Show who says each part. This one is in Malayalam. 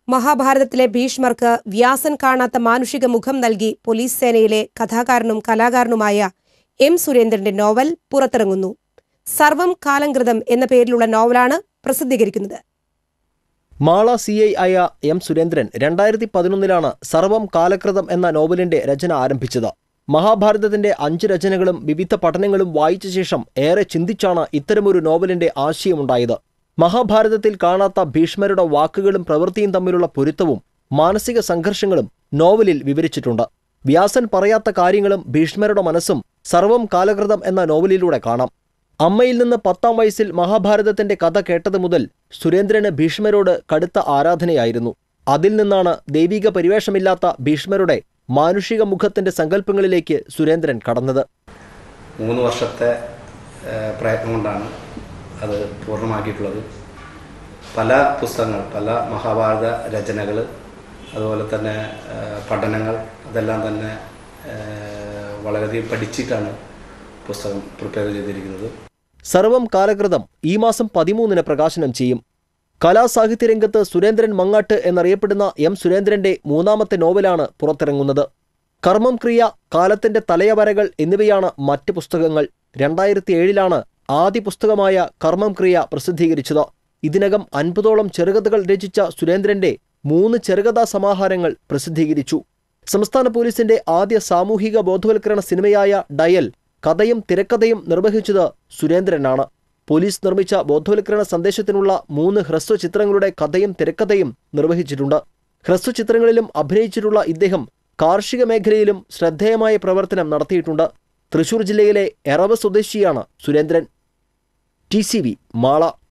Speaker 1: മഹാഭാരതത്തിലെ ഭീഷ്മർക്ക് വ്യാസൻ കാണാത്ത മാനുഷിക മുഖം നൽകി പോലീസ് സേനയിലെ കഥാകാരനും കലാകാരനുമായ എം സുരേന്ദ്രന്റെ നോവൽ പുറത്തിറങ്ങുന്നു സർവം കാലങ്കൃതം എന്ന പേരിലുള്ള നോവലാണ് പ്രസിദ്ധീകരിക്കുന്നത്
Speaker 2: മാള സി ഐ ആയ എം സുരേന്ദ്രൻ രണ്ടായിരത്തി പതിനൊന്നിലാണ് സർവം കാലകൃതം എന്ന നോവലിന്റെ രചന ആരംഭിച്ചത് മഹാഭാരതത്തിന്റെ അഞ്ച് രചനകളും വിവിധ പഠനങ്ങളും വായിച്ച ശേഷം ഏറെ ചിന്തിച്ചാണ് ഇത്തരമൊരു നോവലിന്റെ ആശയമുണ്ടായത് മഹാഭാരതത്തിൽ കാണാത്ത ഭീഷ്മരുടെ വാക്കുകളും പ്രവൃത്തിയും തമ്മിലുള്ള പൊരുത്തവും മാനസിക സംഘർഷങ്ങളും നോവലിൽ വിവരിച്ചിട്ടുണ്ട് വ്യാസൻ പറയാത്ത കാര്യങ്ങളും ഭീഷ്മരുടെ മനസ്സും സർവം കാലകൃതം എന്ന നോവലിലൂടെ കാണാം അമ്മയിൽ നിന്ന് പത്താം വയസ്സിൽ മഹാഭാരതത്തിന്റെ കഥ കേട്ടത് മുതൽ സുരേന്ദ്രന് ഭീഷ്മരോട് കടുത്ത ആരാധനയായിരുന്നു അതിൽ നിന്നാണ് ദൈവിക പരിവേഷമില്ലാത്ത ഭീഷ്മരുടെ മാനുഷിക മുഖത്തിന്റെ സങ്കല്പങ്ങളിലേക്ക് സുരേന്ദ്രൻ കടന്നത്
Speaker 3: മൂന്ന് വർഷത്തെ ഏഹ്, പ്രയത്നം കൊണ്ടാണ് അത് പൂർണ്ണമാക്കിയിട്ടുള്ളത് പല പുസ്തകങ്ങൾ പല മഹാഭാരത രചനകൾ അതുപോലെ തന്നെ ഏഹ്, പഠനങ്ങൾ അതെല്ലാം തന്നെ ഏഹ്, വളരെയധികം പഠിച്ചിട്ടാണ് പുസ്തകം പ്രിപ്പയർ ചെയ്തിരിക്കുന്നത്
Speaker 2: സർവം കാലകൃതം ഈ മാസം പതിമൂന്നിന് പ്രകാശനം ചെയ്യും കലാസാഹിത്യ രംഗത്ത് സുരേന്ദ്രൻ മങ്ങാട്ട് എന്നറിയപ്പെടുന്ന എം സുരേന്ദ്രന്റെ മൂന്നാമത്തെ നോവലാണ് പുറത്തിറങ്ങുന്നത് കർമ്മം ക്രിയ കാലത്തിന്റെ തലയവരകൾ എന്നിവയാണ് മറ്റ് പുസ്തകങ്ങൾ രണ്ടായിരത്തി ഏഴിലാണ് ആദ്യ പുസ്തകമായ കർമ്മം ക്രിയ പ്രസിദ്ധീകരിച്ചത് ഇതിനകം അൻപതോളം ചെറുകഥകൾ രചിച്ച സുരേന്ദ്രന്റെ മൂന്ന് ചെറുകഥാ സമാഹാരങ്ങൾ പ്രസിദ്ധീകരിച്ചു സംസ്ഥാന പോലീസിന്റെ ആദ്യ സാമൂഹിക ബോധവൽക്കരണ സിനിമയായ ഡയൽ കഥയും തിരക്കഥയും നിർവഹിച്ചത് സുരേന്ദ്രനാണ് പോലീസ് നിർമ്മിച്ച ബോധവൽക്കരണ സന്ദേശത്തിനുള്ള മൂന്ന് ഹ്രസ്വ ചിത്രങ്ങളുടെ കഥയും തിരക്കഥയും നിർവഹിച്ചിട്ടുണ്ട് ഹ്രസ്വ ചിത്രങ്ങളിലും അഭിനയിച്ചിട്ടുള്ള ഇദ്ദേഹം കാർഷിക മേഖലയിലും ശ്രദ്ധേയമായ പ്രവർത്തനം നടത്തിയിട്ടുണ്ട് തൃശൂർ ജില്ലയിലെ എറവ് സ്വദേശിയാണ് Surendran T C V Mala